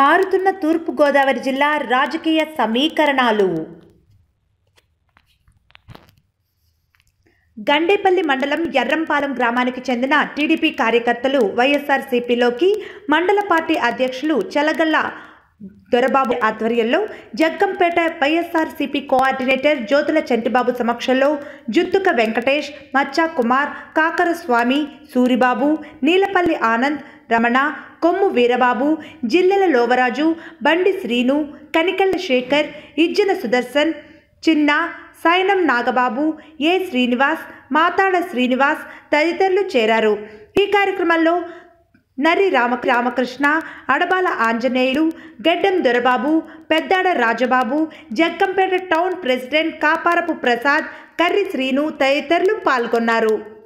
మారుతున్న తూర్పుగోదావరి జిల్లా రాజకీయ సమీకరణాలు గండేపల్లి మండలం ఎర్రంపాలెం గ్రామానికి చెందిన టీడీపీ కార్యకర్తలు వైఎస్ఆర్సీపీలోకి మండల పార్టీ అధ్యక్షులు చలగల్ల దొరబాబు ఆధ్వర్యంలో జగ్గంపేట వైఎస్ఆర్సీపీ కోఆర్డినేటర్ జ్యోతుల చంటిబాబు సమక్షంలో జుత్తుక వెంకటేష్ మచ్చా కుమార్ కాకర స్వామి సూరిబాబు నీలపల్లి ఆనంద్ రమణ కొమ్ము వీరబాబు జిల్లెల లోవరాజు బండి శ్రీను కనికళ్ళ శేఖర్ ఇజ్జన సుదర్శన్ చిన్న సైనం నాగబాబు ఏ శ్రీనివాస్ మాతాడ శ్రీనివాస్ తదితరులు చేరారు ఈ కార్యక్రమంలో నర్రి రామ రామకృష్ణ అడబాల ఆంజనేయులు గెడ్డం దొరబాబు పెద్దాడ రాజబాబు జగ్గంపేట టౌన్ ప్రెసిడెంట్ కాపారపు ప్రసాద్ కర్రి శ్రీను తదితరులు పాల్గొన్నారు